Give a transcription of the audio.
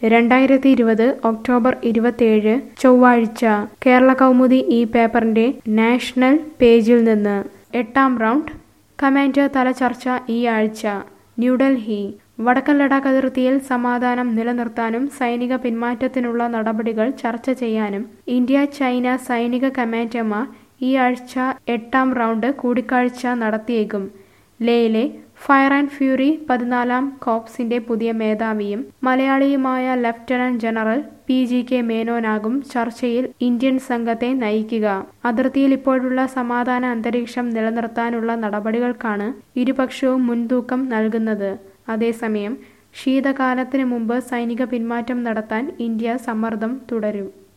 രണ്ടായിരത്തി ഇരുപത് ഒക്ടോബർ ഇരുപത്തിയേഴ് ചൊവ്വാഴ്ച കേരള കൗമുദി ഈ പേപ്പറിന്റെ നാഷണൽ പേജിൽ നിന്ന് എട്ടാം റൗണ്ട് കമാൻഡർ തല ചർച്ച ഈ ആഴ്ച ന്യൂഡൽഹി വടക്കൻ ലഡാക്ക് അതിർത്തിയിൽ സമാധാനം നിലനിർത്താനും സൈനിക പിന്മാറ്റത്തിനുള്ള നടപടികൾ ചർച്ച ചെയ്യാനും ഇന്ത്യ ചൈന സൈനിക കമാൻഡർമാർ ഈ ആഴ്ച എട്ടാം റൗണ്ട് കൂടിക്കാഴ്ച നടത്തിയേക്കും ലേയിലെ ഫയർ ആൻഡ് ഫ്യൂറി പതിനാലാം കോപ്സിന്റെ പുതിയ മേധാവിയും മലയാളിയുമായ lieutenant general P G K മേനോനാകും ചർച്ചയിൽ ഇന്ത്യൻ സംഘത്തെ നയിക്കുക അതിർത്തിയിൽ ഇപ്പോഴുള്ള സമാധാന അന്തരീക്ഷം നിലനിർത്താനുള്ള നടപടികൾക്കാണ് ഇരുപക്ഷവും മുൻതൂക്കം നൽകുന്നത് അതേസമയം ശീതകാലത്തിന് മുമ്പ് സൈനിക പിന്മാറ്റം നടത്താൻ ഇന്ത്യ സമ്മർദ്ദം തുടരും